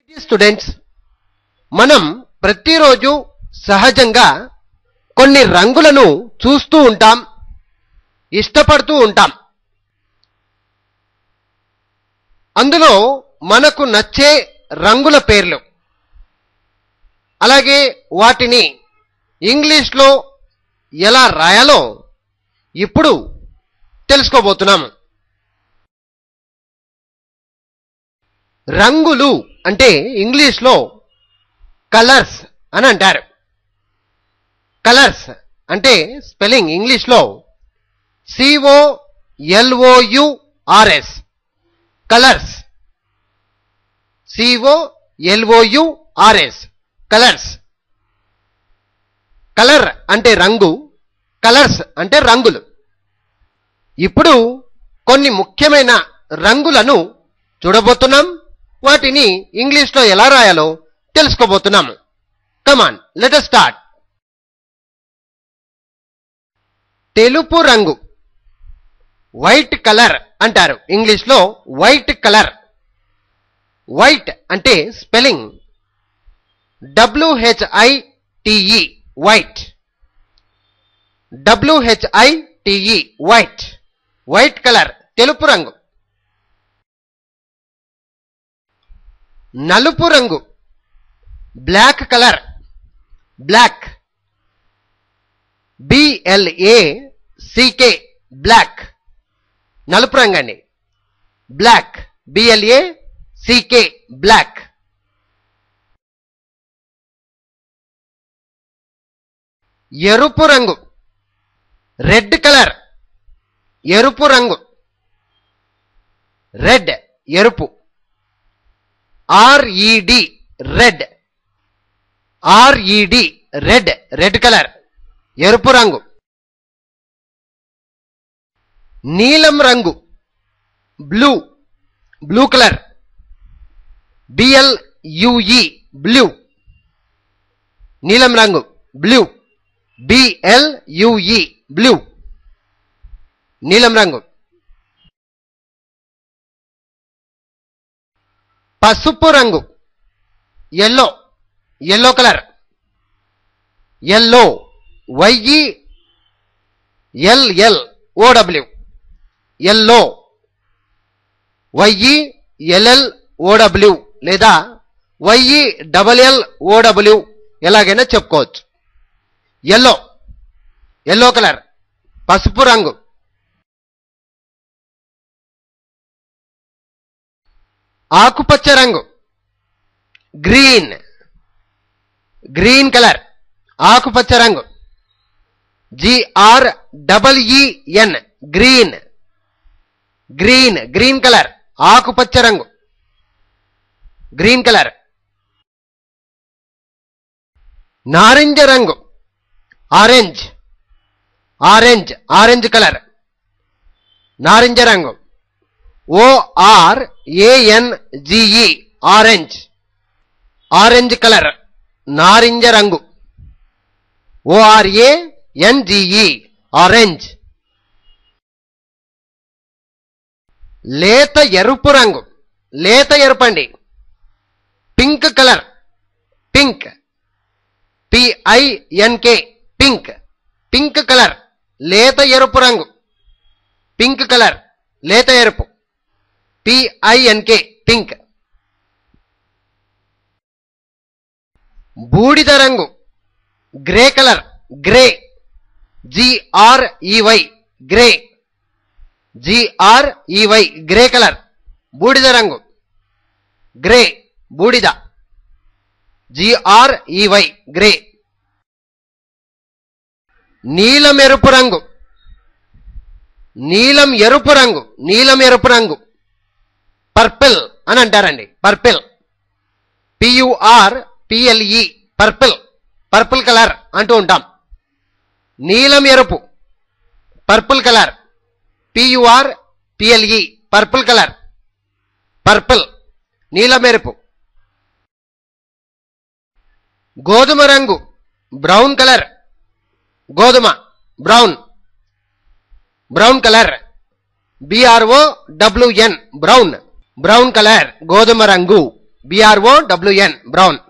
students మనం ప్రతిరోజు సహజంగా కొన్ని రంగులను చూస్తూ ఉంటాం ఇష్టపడుతూ ఉంటాం అందులో మనకు నచ్చే రంగుల పేర్లు అలాగే వాటిని ఇంగ్లీష్లో ఎలా రాయాలో ఇప్పుడు తెలుసుకోబోతున్నాము రంగులు అంటే ఇంగ్లీష్లో కలర్స్ అని అంటారు కలర్స్ అంటే స్పెల్లింగ్ ఇంగ్లీష్లో C O L O U R S colours C O L O U R S colours colour అంటే రంగు కలర్స్ అంటే రంగులు ఇప్పుడు కొన్ని ముఖ్యమైన రంగులను చూడబోతున్నాం వాటిని ఇంగ్లీష్లో ఎలా రాయాలో తెలుసుకోబోతున్నాము కమాన్ లెట్ స్టార్ట్ తెలుపు రంగు వైట్ కలర్ అంటారు ఇంగ్లీష్లో వైట్ కలర్ వైట్ అంటే spelling W H I T E white W H I T E white white colour తెలుపు రంగు నలుపు రంగు black colour black B L A C K black నలుపు రంగు అండి బ్లాక్ బిఎల్ఏ సికే బ్లాక్ ఎరుపు రంగు రెడ్ కలర్ ఎరుపు రంగు రెడ్ ఎరుపు R E D red R E D red red colour ఎరుపు రంగు నీలం రంగు blue blue colour B L U E blue నీలం రంగు బ్లూ బిఎల్ యుఈ బ్లూ నీలం రంగు పసుపు రంగు yellow yellow colour yellow Y E L L O W yellow Y E L L O W లేదా వైఈ డబల్ ఎల్ ఓడబ్ల్యూ ఎలాగైనా చెప్పుకోవచ్చు ఎల్లో ఎల్లో కలర్ పసుపు రంగు ఆకుపచ్చ రంగు గ్రీన్ గ్రీన్ కలర్ ఆకుపచ్చ రంగు G R double E N green green green colour ఆకుపచ్చ రంగు గ్రీన్ కలర్ నారింజ రంగు ఆరెంజ్ ఆరెంజ్ ఆరెంజ్ కలర్ నారింజ రంగు O R A N G E orange orange colour నారింజ రంగు ఓఆర్ఏ ఎన్జిఈ ఆరెంజ్ లేత ఎరుపు రంగు లేత ఎరుపు అండి pink colour pink P I N K pink pink colour లేత ఎరుపు రంగు పింక్ కలర్ లేత ఎరుపు పిఐఎన్కే పింక్ బూడిద రంగు grey colour grey G R E Y grey G R E Y grey colour బూడిద రంగు గ్రే బూడిద జిఆర్ఈవై గ్రే నీలం ఎరుపు రంగు నీలం ఎరుపు రంగు నీలం ఎరుపు రంగు పర్పిల్ అని అంటారండి purple P U R P L E purple purple colour అంటూ ఉంటాం నీలం ఎరుపు purple colour P U R P L E purple colour purple నీలం ఎరుపు గోధుమ రంగు బ్రౌన్ కలర్ గోధుమ brown brown colour B R O W N brown brown colour గోధుమ రంగు బిఆర్ఓ డబ్ల్యూఎన్ బ్రౌన్